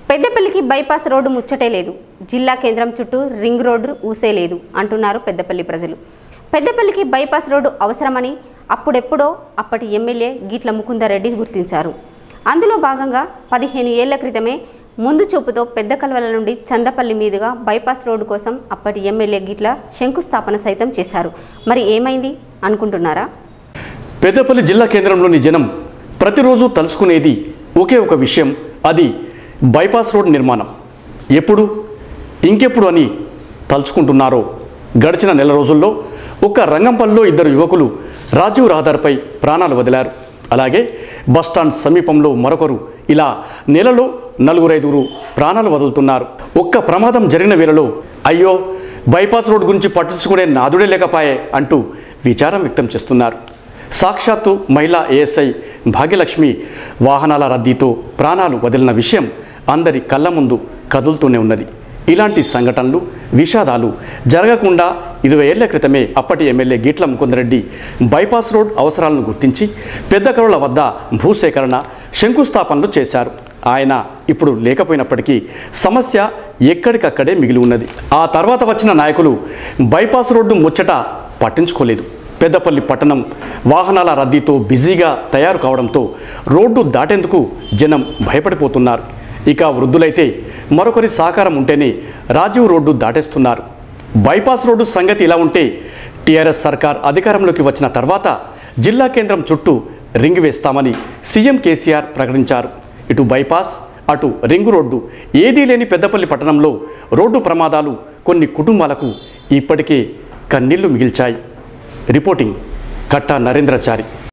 పెద్దపల్లికి bypass road ముచ్చటే లేదు జిల్లా కేంద్రం చుట్టూ రింగ్ రోడ్డు ఊసే లేదు అంటున్నారు పెద్దపల్లి ప్రజలు పెద్దపల్లికి బైపాస్ రోడ్డు అవసరమని అప్పుడెప్పుడో అప్పటి ఎమ్మెల్యే గీట్ల ముకుందరెడ్డి గుర్తించారు అందులో భాగంగా పదిహేను ఏళ్ల క్రితమే ముందు చూపుతో పెద్ద కల్వల నుండి చందపల్లి మీదుగా బైపాస్ రోడ్డు కోసం అప్పటి ఎమ్మెల్యే గిట్ల శంకుస్థాపన సైతం చేశారు మరి ఏమైంది అనుకుంటున్నారా పెద్దపల్లి జిల్లా కేంద్రంలోని జనం ప్రతిరోజు తలుచుకునేది ఒకే ఒక విషయం అది బైపాస్ రోడ్ నిర్మాణం ఎప్పుడు ఇంకెప్పుడు అని తలుచుకుంటున్నారో గడిచిన నెల రోజుల్లో ఒక్క రంగంపల్లిలో ఇద్దరు యువకులు రాజీవ్ రహదారిపై ప్రాణాలు వదిలారు అలాగే బస్టాండ్ సమీపంలో మరొకరు ఇలా నెలలో నలుగురైదుగురు ప్రాణాలు వదులుతున్నారు ఒక్క ప్రమాదం జరిగిన వేళలో అయ్యో బైపాస్ రోడ్ గురించి పట్టించుకునే నాదుడే లేకపాయే అంటూ విచారం వ్యక్తం చేస్తున్నారు సాక్షాత్తు మహిళా ఏఎస్ఐ భాగ్యలక్ష్మి వాహనాల రద్దీతో ప్రాణాలు వదిలిన విషయం అందరి కళ్ళ ముందు కదులుతూనే ఉన్నది ఇలాంటి సంఘటనలు విషాదాలు జరగకుండా ఇరవై ఏళ్ల క్రితమే అప్పటి ఎమ్మెల్యే గీట్ల ముకుందరెడ్డి బైపాస్ రోడ్ అవసరాలను గుర్తించి పెద్ద కరువుల వద్ద భూసేకరణ శంకుస్థాపనలు చేశారు ఆయన ఇప్పుడు లేకపోయినప్పటికీ సమస్య ఎక్కడికక్కడే మిగిలి ఉన్నది ఆ తర్వాత వచ్చిన నాయకులు బైపాస్ రోడ్డు ముచ్చట పట్టించుకోలేదు పెద్దపల్లి పట్టణం వాహనాల రద్దీతో బిజీగా తయారు కావడంతో రోడ్డు దాటేందుకు జనం భయపడిపోతున్నారు ఇక వృద్ధులైతే మరొకరి సహకారం ఉంటేనే రాజీవ్ రోడ్డు దాటేస్తున్నారు బైపాస్ రోడ్డు సంగతి ఇలా ఉంటే టీఆర్ఎస్ సర్కార్ అధికారంలోకి వచ్చిన తర్వాత జిల్లా కేంద్రం చుట్టూ రింగ్ వేస్తామని సీఎం కేసీఆర్ ప్రకటించారు ఇటు బైపాస్ అటు రింగ్ రోడ్డు ఏదీ లేని పెద్దపల్లి పట్టణంలో రోడ్డు ప్రమాదాలు కొన్ని కుటుంబాలకు ఇప్పటికే కన్నీళ్లు మిగిల్చాయి రిపోర్టింగ్ కట్టా నరేంద్రచారి